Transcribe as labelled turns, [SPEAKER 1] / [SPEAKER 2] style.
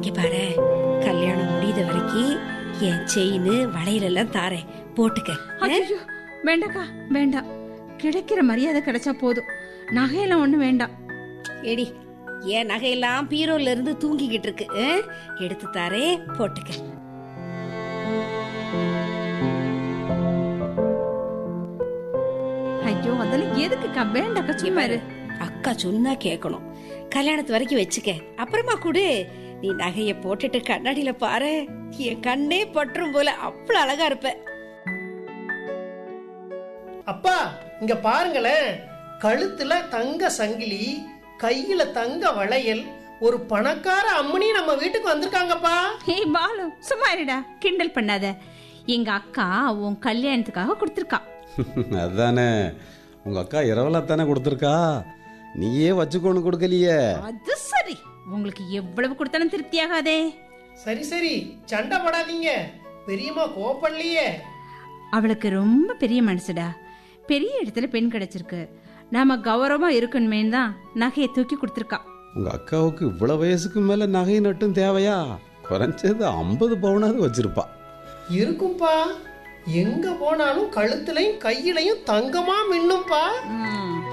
[SPEAKER 1] இங்க பாரு கல்யாணம் முடியுத வரைக்கும் என் செயின் வளையல் எல்லாம் தாரேன் போட்டுக்க
[SPEAKER 2] ஐயோ வேண்டாக்கா வேண்டாம் கிடைக்கிற மரியாதை கிடைச்சா போதும் நகையெல்லாம் ஒண்ணு வேண்டாம்
[SPEAKER 1] எடி என் நகையெல்லாம் பீரோல இருந்து தூங்கிக்கிட்டு இருக்கு ஆ? எடுத்து தாரேன் போட்டுக்க
[SPEAKER 2] ஐயோ அதெல்லாம் எதுக்குக்கா வேண்டாக்கா சும்மா இரு
[SPEAKER 1] அக்கா சொன்னா கேட்கணும் கல்யாணத்து வரைக்கும் வச்சுக்க அப்புறமா கூடு நீ நகைய போட்டுட்டு கண்ணாடியில பாரு என் கண்ணே பற்றும் போல அவ்வளவு அழகா இருப்ப
[SPEAKER 3] அப்பா இங்க பாருங்களேன் கழுத்துல தங்க சங்கிலி கையில தங்க வளையல் ஒரு பணக்கார அம்மனி நம்ம வீட்டுக்கு வந்திருக்காங்கப்பா
[SPEAKER 2] ஏய் பாலு சும்மா இருடா கிண்டல் பண்ணாத எங்க அக்கா உன் கல்யாணத்துக்காக கொடுத்துருக்கா
[SPEAKER 4] அதானே உங்க அக்கா இரவலா தானே கொடுத்துருக்கா நீயே வச்சுக்கொண்டு கொடுக்கலையே
[SPEAKER 2] அது சரி உங்களுக்கு எவ்வளவு கொடுத்தாலும் திருப்தியாகாதே
[SPEAKER 3] சரி சரி சண்டை போடாதீங்க பெரியம்மா கோப்படலையே
[SPEAKER 2] அவளுக்கு ரொம்ப பெரிய மனசுடா பெரிய இடத்துல பெண் கிடைச்சிருக்கு நாம கௌரவமா இருக்கணுமே தான் நகையை தூக்கி கொடுத்துருக்கா
[SPEAKER 4] உங்க அக்காவுக்கு இவ்வளவு வயசுக்கு மேல நகை நட்டும் தேவையா குறைஞ்சது ஐம்பது பவுனாவது வச்சிருப்பா
[SPEAKER 3] இருக்கும்பா எங்க போனாலும் கழுத்துலயும் கையிலையும் தங்கமா மின்னும்பா
[SPEAKER 2] ம்,